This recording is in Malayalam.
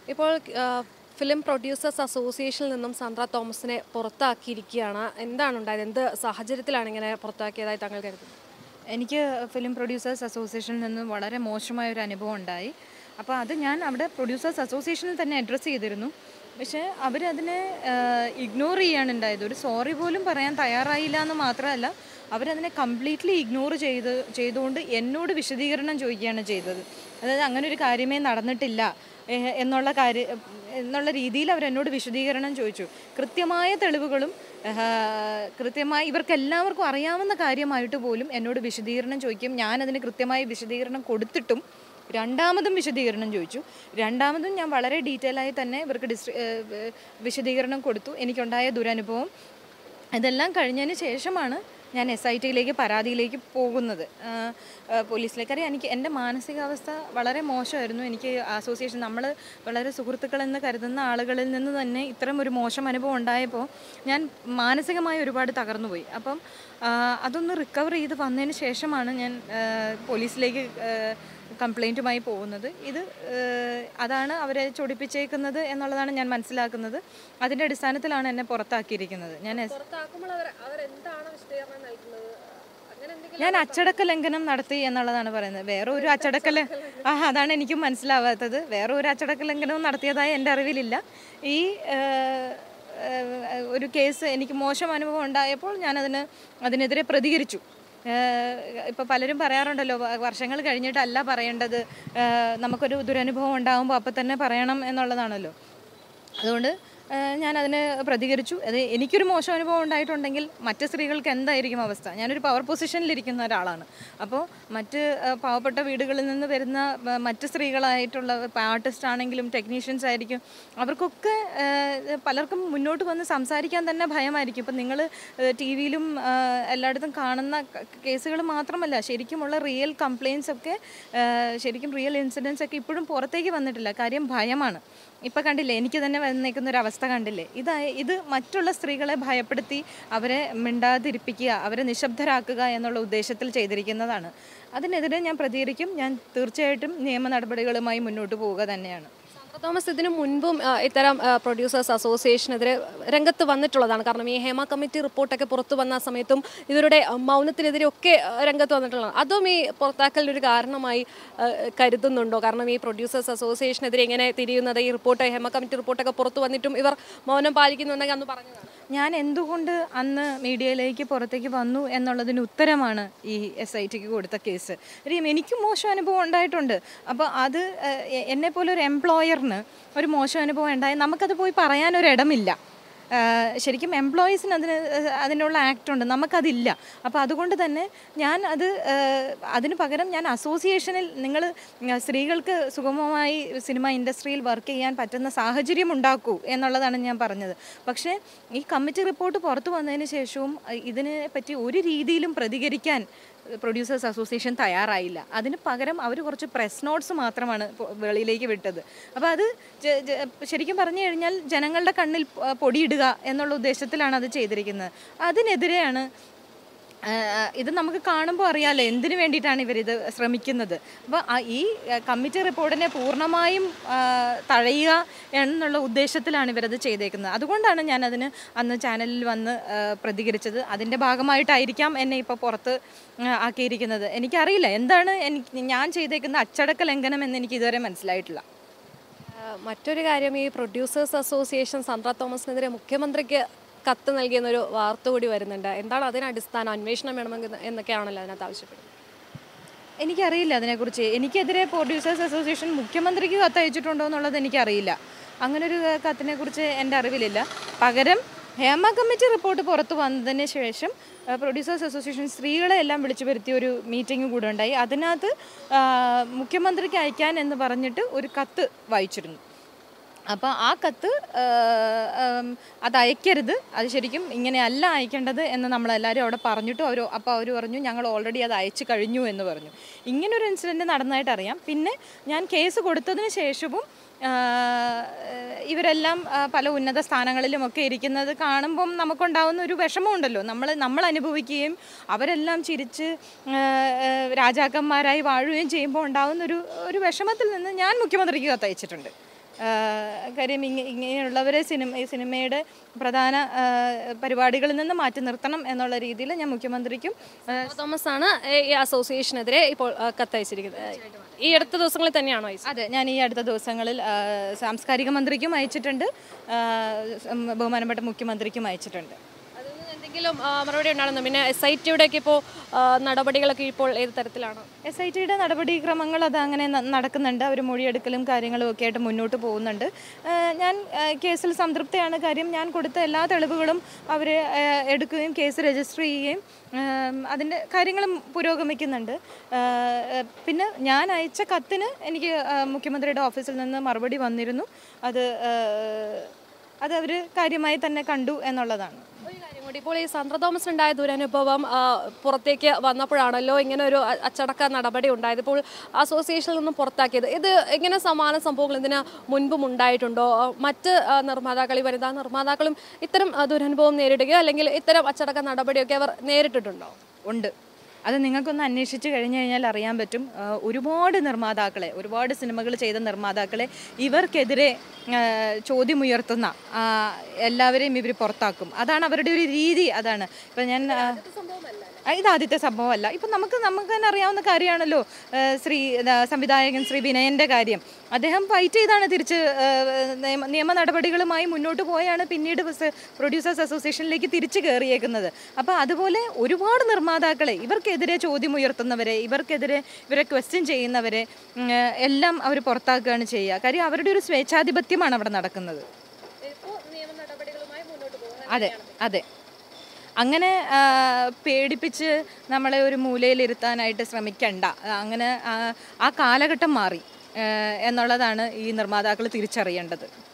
ഇപ്പോൾ ആ, ഫിലിം പ്രൊഡ്യൂസേഴ്സ് അസോസിയേഷനിൽ നിന്നും സാന്ദ്ര തോമസിനെ പുറത്താക്കിയിരിക്കുകയാണ് എന്താണ് ഉണ്ടായത് എന്ത് സാഹചര്യത്തിലാണ് ഇങ്ങനെ പുറത്താക്കിയതായി താങ്കൾ കരുതുന്നത് എനിക്ക് ഫിലിം പ്രൊഡ്യൂസേഴ്സ് അസോസിയേഷനിൽ നിന്ന് വളരെ മോശമായ ഒരു അനുഭവം ഉണ്ടായി അപ്പോൾ അത് ഞാൻ അവിടെ പ്രൊഡ്യൂസേഴ്സ് അസോസിയേഷനിൽ തന്നെ അഡ്രസ്സ് ചെയ്തിരുന്നു പക്ഷേ അവരതിനെ ഇഗ്നോർ ചെയ്യാണ് ഉണ്ടായത് ഒരു സോറി പോലും പറയാൻ തയ്യാറായില്ല എന്ന് മാത്രമല്ല അവരതിനെ കംപ്ലീറ്റ്ലി ഇഗ്നോർ ചെയ്ത് ചെയ്തുകൊണ്ട് എന്നോട് വിശദീകരണം ചോദിക്കുകയാണ് ചെയ്തത് അതായത് അങ്ങനെ ഒരു കാര്യമേ നടന്നിട്ടില്ല ഏഹ് എന്നുള്ള കാര്യ എന്നുള്ള രീതിയിൽ അവരെന്നോട് വിശദീകരണം ചോദിച്ചു കൃത്യമായ തെളിവുകളും ആഹ് കൃത്യമായി ഇവർക്ക് എല്ലാവർക്കും അറിയാവുന്ന കാര്യമായിട്ട് പോലും എന്നോട് വിശദീകരണം ചോദിക്കും ഞാനതിന് കൃത്യമായി വിശദീകരണം കൊടുത്തിട്ടും രണ്ടാമതും വിശദീകരണം ചോദിച്ചു രണ്ടാമതും ഞാൻ വളരെ ഡീറ്റെയിൽ ആയി തന്നെ ഇവർക്ക് ഡിസ് ഏഹ് വിശദീകരണം കൊടുത്തു എനിക്കുണ്ടായ ദുരനുഭവം ഇതെല്ലാം കഴിഞ്ഞതിന് ശേഷമാണ് ഞാൻ എസ് ഐ ടിയിലേക്ക് പരാതിയിലേക്ക് പോകുന്നത് ആഹ് ആഹ് പോലീസിലേക്ക് അറിയാം എനിക്ക് എൻ്റെ മാനസികാവസ്ഥ വളരെ മോശമായിരുന്നു എനിക്ക് അസോസിയേഷൻ നമ്മൾ വളരെ സുഹൃത്തുക്കളെന്ന് കരുതുന്ന ആളുകളിൽ നിന്ന് തന്നെ ഇത്തരം ഒരു മോശം അനുഭവം ഉണ്ടായപ്പോൾ ഞാൻ മാനസികമായി ഒരുപാട് തകർന്നുപോയി അപ്പം ആഹ് അതൊന്ന് റിക്കവർ ചെയ്ത് വന്നതിന് ശേഷമാണ് ഞാൻ ആഹ് പോലീസിലേക്ക് ആഹ് കംപ്ലൈൻറ്റുമായി പോകുന്നത് ഇത് ഏഹ്, അതാണ് അവരെ ചൊടിപ്പിച്ചേക്കുന്നത് എന്നുള്ളതാണ് ഞാൻ മനസ്സിലാക്കുന്നത് അതിൻ്റെ അടിസ്ഥാനത്തിലാണ് എന്നെ പുറത്താക്കിയിരിക്കുന്നത് ഞാൻ എസ് പുറത്താക്കുമ്പോൾ അവർ അവരെന്താണ് വിശദീകരണം നൽകുന്നത് അങ്ങനെ എന്തെങ്കിലും ഞാൻ അച്ചടക്ക ലംഘനം നടത്തി എന്നുള്ളതാണ് പറയുന്നത് വേറെ ഒരു അച്ചടക്ക ല- ആ അതാണ് എനിക്കും മനസ്സിലാവാത്തത് വേറെ ഒരു അച്ചടക്ക ലംഘനവും നടത്തിയതായി എൻ്റെ അറിവിലില്ല ഈ ഏഹ്, ഏഹ്, ഒരു കേസ് എനിക്ക് മോശം അനുഭവം ഉണ്ടായപ്പോൾ ഞാനതിന് അതിനെതിരെ പ്രതികരിച്ചു ഇപ്പോൾ പലരും പറയാറുണ്ടല്ലോ വ- വർഷങ്ങൾ കഴിഞ്ഞിട്ടല്ല പറയേണ്ടത് ഏഹ്, നമുക്കൊരു ദുരനുഭവം ഉണ്ടാകുമ്പോൾ അപ്പം തന്നെ പറയണം എന്നുള്ളതാണല്ലോ അതുകൊണ്ട് ഏഹ്, ഞാനതിന് പ്രതികരിച്ചു അത് എനിക്കൊരു മോശം അനുഭവം ഉണ്ടായിട്ടുണ്ടെങ്കിൽ മറ്റ് സ്ത്രീകൾക്ക് എന്തായിരിക്കും അവസ്ഥ ഞാനൊരു പവർ പൊസിഷനിലിരിക്കുന്ന ഒരാളാണ് അപ്പോൾ മറ്റ് ഏഹ്, പാവപ്പെട്ട വീടുകളിൽ നിന്ന് വരുന്ന ഏഹ്, മറ്റ് സ്ത്രീകളായിട്ടുള്ള ആർട്ടിസ്റ്റ് ആണെങ്കിലും ടെക്നീഷ്യൻസ് ആയിരിക്കും അവർക്കൊക്കെ ഏഹ്, പലർക്കും മുന്നോട്ട് വന്ന് സംസാരിക്കാൻ തന്നെ ഭയമായിരിക്കും ഇപ്പം നിങ്ങൾ ടി വിയിലും എല്ലായിടത്തും കാണുന്ന കേസുകൾ മാത്രമല്ല ശരിക്കുമുള്ള റിയൽ കംപ്ലയിൻസ് ഒക്കെ ഏഹ്, ശരിക്കും റിയൽ ഇൻസിഡൻസ് ഒക്കെ ഇപ്പോഴും പുറത്തേക്ക് വന്നിട്ടില്ല കാര്യം ഭയമാണ് ഇപ്പം കണ്ടില്ലേ എനിക്ക് തന്നെ വന്നേക്കുന്ന ഒരു അവസ്ഥ കണ്ടില്ലേ ഇത് ഇത് മറ്റുള്ള സ്ത്രീകളെ ഭയപ്പെടുത്തി അവരെ മിണ്ടാതിരിപ്പിക്കുക അവരെ നിശബ്ദരാക്കുക എന്നുള്ള ഉദ്ദേശത്തിൽ ചെയ്തിരിക്കുന്നതാണ് അതിനെതിരെ ഞാൻ പ്രതികരിക്കും ഞാൻ തീർച്ചയായിട്ടും നിയമ നടപടികളുമായി മുന്നോട്ട് പോവുക തന്നെയാണ് സാന്ദ്ര തോമസ് ഇതിനു മുൻപും ആ, ഇത്തരം പ്രൊഡ്യൂസേഴ്സ് അസോസിയേഷനെതിരെ രംഗത്ത് വന്നിട്ടുള്ളതാണ് കാരണം ഈ ഹേമ കമ്മിറ്റി റിപ്പോർട്ടൊക്കെ പുറത്തു വന്ന സമയത്തും ഇവരുടെ ആ, മൗനത്തിനെതിരെ ഒക്കെ ആ, രംഗത്ത് വന്നിട്ടുള്ളതാണ് അതും ഈ പുറത്താക്കലിന് ഒരു കാരണമായി ആ, കരുതുന്നുണ്ടോ കാരണം ഈ പ്രൊഡ്യൂസേഴ്സ് അസോസിയേഷനെതിരെ ഇങ്ങനെ തിരിയുന്നത് ഈ റിപ്പോർട്ട് ഹേമ കമ്മിറ്റി റിപ്പോർട്ടൊക്കെ പുറത്തു വന്നിട്ടും ഇവർ മൗനം പാലിക്കുന്നുണ്ടെങ്കിൽ അന്ന് പറഞ്ഞതാണ് ഞാൻ എന്തുകൊണ്ട് അന്ന് മീഡിയയിലേക്ക് പുറത്തേക്ക് വന്നു എന്നുള്ളതിന് ഉത്തരമാണ് ഈ എസ് ഐ ടിക്ക് കൊടുത്ത കേസ് കാര്യം എനിക്കും മോശം അനുഭവം ഉണ്ടായിട്ടുണ്ട് അപ്പോൾ അത് ഏഹ്, എന്നെ പോലെ ഒരു എംപ്ലോയറിന് ഒരു മോശം അനുഭവം ഉണ്ടായി നമുക്കത് പോയി പറയാനൊരിടമില്ല ഏഹ്, ശരിക്കും എംപ്ലോയീസിന് അതിന് ഏഹ്, അതിനുള്ള ആക്ട് ഉണ്ട് നമുക്കതില്ല അപ്പോൾ അതുകൊണ്ട് തന്നെ ഞാൻ അത് ഏഹ്, അതിന് പകരം ഞാൻ അസോസിയേഷനിൽ നിങ്ങൾ സ്ത്രീകൾക്ക് സുഗമമായി സിനിമ ഇൻഡസ്ട്രിയിൽ വർക്ക് ചെയ്യാൻ പറ്റുന്ന സാഹചര്യം ഉണ്ടാക്കൂ എന്നുള്ളതാണ് ഞാൻ പറഞ്ഞത് പക്ഷേ ഈ കമ്മിറ്റി റിപ്പോർട്ട് പുറത്തു വന്നതിന് ശേഷവും അഹ് ഇതിനെ പറ്റി ഒരു രീതിയിലും പ്രതികരിക്കാൻ പ്രൊഡ്യൂസേഴ്സ് അസോസിയേഷൻ തയ്യാറായില്ല അതിന് പകരം അവർ കുറച്ച് പ്രസ് നോട്ട്സ് മാത്രമാണ് പൊ- വെളിയിലേക്ക് വിട്ടത് അപ്പോൾ അത് ജ- ജ- ശരിക്കും പറഞ്ഞു കഴിഞ്ഞാൽ ജനങ്ങളുടെ കണ്ണിൽ പ- പൊടിയിടുക എന്നുള്ള ഉദ്ദേശത്തിലാണ് അത് ചെയ്തിരിക്കുന്നത് അതിനെതിരെയാണ് ആഹ് ഇത് നമുക്ക് കാണുമ്പോൾ അറിയാമല്ലോ എന്തിനു വേണ്ടിയിട്ടാണ് ഇവരിത് ശ്രമിക്കുന്നത് അപ്പോൾ ഈ ആഹ് കമ്മിറ്റി റിപ്പോർട്ടിനെ പൂർണ്ണമായും ആഹ് തഴയുക എന്നുള്ള ഉദ്ദേശത്തിലാണ് ഇവരത് ചെയ്തേക്കുന്നത് അതുകൊണ്ടാണ് ഞാൻ അതിന് അന്ന് ചാനലിൽ വന്ന് ആഹ് പ്രതികരിച്ചത് അതിൻ്റെ ഭാഗമായിട്ടായിരിക്കാം എന്നെ ഇപ്പോൾ പുറത്ത് ആഹ് ആക്കിയിരിക്കുന്നത് എനിക്കറിയില്ല എന്താണ് എനിക്ക് ഞാൻ ചെയ്തേക്കുന്ന അച്ചടക്ക ലംഘനം എന്ന് എനിക്ക് ഇതുവരെ മനസ്സിലായിട്ടില്ല ആ, മറ്റൊരു കാര്യം ഈ പ്രൊഡ്യൂസേഴ്സ് അസോസിയേഷൻ സാന്ദ്ര തോമസിനെതിരെ മുഖ്യമന്ത്രിക്ക് കത്ത് നൽകിയെന്നൊരു വാർത്ത കൂടി വരുന്നുണ്ട് എന്താണ് അതിന് അടിസ്ഥാനം അന്വേഷണം വേണമെങ്കിൽ എന്നൊക്കെയാണല്ലോ അതിനകത്ത് ആവശ്യപ്പെടുന്നത് എനിക്കറിയില്ല അതിനെക്കുറിച്ച് എനിക്കെതിരെ പ്രൊഡ്യൂസേഴ്സ് അസോസിയേഷൻ മുഖ്യമന്ത്രിക്ക് കത്തയച്ചിട്ടുണ്ടോ എന്നുള്ളത് എനിക്കറിയില്ല അങ്ങനൊരു കത്തിനെ കുറിച്ച് എൻ്റെ അറിവിലില്ല പകരം ഹേമ കമ്മിറ്റി റിപ്പോർട്ട് പുറത്തു വന്നതിന് ശേഷം ആ, പ്രൊഡ്യൂസേഴ്സ് അസോസിയേഷൻ സ്ത്രീകളെ എല്ലാം വിളിച്ചു വരുത്തിയ ഒരു മീറ്റിംഗ് കൂടെ ഉണ്ടായി അതിനകത്ത് ആ, മുഖ്യമന്ത്രിക്ക് അയക്കാൻ എന്ന് പറഞ്ഞിട്ട് ഒരു കത്ത് വായിച്ചിരുന്നു അപ്പോൾ ആ കത്ത് ആ, ഉം, അത് അയക്കരുത് അത് ശരിക്കും ഇങ്ങനെയല്ല അയക്കേണ്ടത് എന്ന് നമ്മളെല്ലാവരും അവിടെ പറഞ്ഞിട്ടു അവർ അപ്പോൾ അവർ പറഞ്ഞു ഞങ്ങൾ ഓൾറെഡി അത് അയച്ചു കഴിഞ്ഞു എന്ന് പറഞ്ഞു ഇങ്ങനൊരു ഇൻസിഡൻറ്റ് നടന്നതായിട്ട് അറിയാം പിന്നെ ഞാൻ കേസ് കൊടുത്തതിന് ശേഷവും ആ, ഇവരെല്ലാം ആ, പല ഉന്നത സ്ഥാനങ്ങളിലുമൊക്കെ ഇരിക്കുന്നത് കാണുമ്പം നമുക്കുണ്ടാവുന്ന ഒരു വിഷമമുണ്ടല്ലോ നമ്മൾ നമ്മൾ അനുഭവിക്കുകയും അവരെല്ലാം ചിരിച്ച് ആ, ആ, രാജാക്കന്മാരായി വാഴുകയും ചെയ്യുമ്പോൾ ഉണ്ടാവുന്ന ഒരു ഒരു വിഷമത്തിൽ നിന്ന് ഞാൻ മുഖ്യമന്ത്രിക്ക് കത്തയച്ചിട്ടുണ്ട് ആ, കാര്യം ഇങ്ങ ഇങ്ങനെയുള്ളവരെ സിനിമ ഈ സിനിമയുടെ പ്രധാന ആ, പരിപാടികളിൽ നിന്ന് മാറ്റി നിർത്തണം എന്നുള്ള രീതിയിൽ ഞാൻ മുഖ്യമന്ത്രിക്കും ആ, തോമസ് ആണ് ഈ അസോസിയേഷനെതിരെ ഇപ്പോൾ ആ, കത്തയച്ചിരിക്കുന്നത് ഈ അടുത്ത ദിവസങ്ങളിൽ തന്നെയാണോ അയച്ചത് അതെ ഞാൻ ഈ അടുത്ത ദിവസങ്ങളിൽ ആ, സാംസ്കാരിക മന്ത്രിക്കും അയച്ചിട്ടുണ്ട് ആ, സം- ബഹുമാനപ്പെട്ട മുഖ്യമന്ത്രിക്കും അയച്ചിട്ടുണ്ട് അതിൽ നിന്ന് എന്തെങ്കിലും ആ, മറുപടി ഉണ്ടാകുന്നു പിന്നെ എസ് ഐ ടിയുടെ ഒക്കെ ഇപ്പോൾ ആ, നടപടികളൊക്കെ ഇപ്പോൾ ഏത് തരത്തിലാണ് എസ് ഐ ടിയുടെ നടപടിക്രമങ്ങൾ അത് അങ്ങനെ ന- നടക്കുന്നുണ്ട് അവർ മൊഴിയെടുക്കലും കാര്യങ്ങളും ഒക്കെ ആയിട്ട് മുന്നോട്ട് പോകുന്നുണ്ട് ആ, ഞാൻ ആ, കേസിൽ സംതൃപ്തയാണ് കാര്യം ഞാൻ കൊടുത്ത എല്ലാ തെളിവുകളും അവർ എടുക്കുകയും കേസ് രജിസ്റ്റർ ചെയ്യുകയും അതിൻ്റെ കാര്യങ്ങളും പുരോഗമിക്കുന്നുണ്ട് ആ, ആ, പിന്നെ ഞാൻ അയച്ച കത്തിന് എനിക്ക് ആ, മുഖ്യമന്ത്രിയുടെ ഓഫീസിൽ നിന്ന് മറുപടി വന്നിരുന്നു അത് ആ, അത് അവർ കാര്യമായി തന്നെ കണ്ടു എന്നുള്ളതാണ് ഒരു കാര്യം കൂടി ഇപ്പോൾ ഈ സന്ദ്ര തോമസ് ഉണ്ടായ ദുരനുഭവം ആ, പുറത്തേക്ക് വന്നപ്പോഴാണല്ലോ ഇങ്ങനെ ഒരു അ- അച്ചടക്ക നടപടി ഉണ്ടായത് ഇപ്പോൾ അസോസിയേഷനിൽ നിന്നും പുറത്താക്കിയത് ഇത് ഇങ്ങനെ സമാന സംഭവങ്ങൾ ഇതിന് മുൻപും ഉണ്ടായിട്ടുണ്ടോ ആ, മറ്റ് ആ, നിർമ്മാതാക്കൾ ഈ വനിതാ നിർമ്മാതാക്കളും ഇത്തരം ആ, ദുരനുഭവം നേരിടുകയോ അല്ലെങ്കിൽ ഇത്തരം അച്ചടക്ക നടപടിയൊക്കെ അവർ നേരിട്ടിട്ടുണ്ടോ ഉണ്ട് അത് നിങ്ങൾക്കൊന്ന് അന്വേഷിച്ച് കഴിഞ്ഞു കഴിഞ്ഞാൽ അറിയാൻ പറ്റും ആ, ഒരുപാട് നിർമ്മാതാക്കളെ ഒരുപാട് സിനിമകൾ ചെയ്ത നിർമ്മാതാക്കളെ ഇവർക്കെതിരെ ആ, ചോദ്യമുയർത്തുന്ന ആ, എല്ലാവരെയും ഇവർ പുറത്താക്കും അതാണ് അവരുടെ ഒരു രീതി അതാണ് ഇപ്പം ഞാൻ ആ, ആ, ഇത് ആദ്യത്തെ സംഭവമല്ല ഇപ്പം നമുക്ക് നമുക്ക് തന്നെ അറിയാവുന്ന കാര്യമാണല്ലോ ആ, ശ്രീ ഇതാ, സംവിധായകൻ ശ്രീ വിനയൻ്റെ കാര്യം അദ്ദേഹം ഫൈറ്റ് ചെയ്താണ് തിരിച്ച് ആ, നിയമ നിയമ നടപടികളുമായി മുന്നോട്ട് പോയാണ് പിന്നീട് പ്രൊഡ്യൂസേഴ്സ് അസോസിയേഷനിലേക്ക് തിരിച്ചു കയറിയേക്കുന്നത് അപ്പോൾ അതുപോലെ ഒരുപാട് നിർമ്മാതാക്കളെ ഇവർക്കെതിരെ ചോദ്യമുയർത്തുന്നവരെ ഇവർക്കെതിരെ ഇവരെ ക്വസ്റ്റ്യൻ ചെയ്യുന്നവരെ ഉം, എല്ലാം അവർ പുറത്താക്കുകയാണ് ചെയ്യുക കാര്യം അവരുടെ ഒരു സ്വേച്ഛാധിപത്യമാണ് അവിടെ നടക്കുന്നത് അതെ അതെ അങ്ങനെ ആ, പേടിപ്പിച്ച് നമ്മളെ ഒരു മൂലയിലിരുത്താനായിട്ട് ശ്രമിക്കണ്ട അങ്ങനെ ആ, ആ കാലഘട്ടം മാറി ആ, എന്നുള്ളതാണ് ഈ നിർമ്മാതാക്കൾ തിരിച്ചറിയേണ്ടത്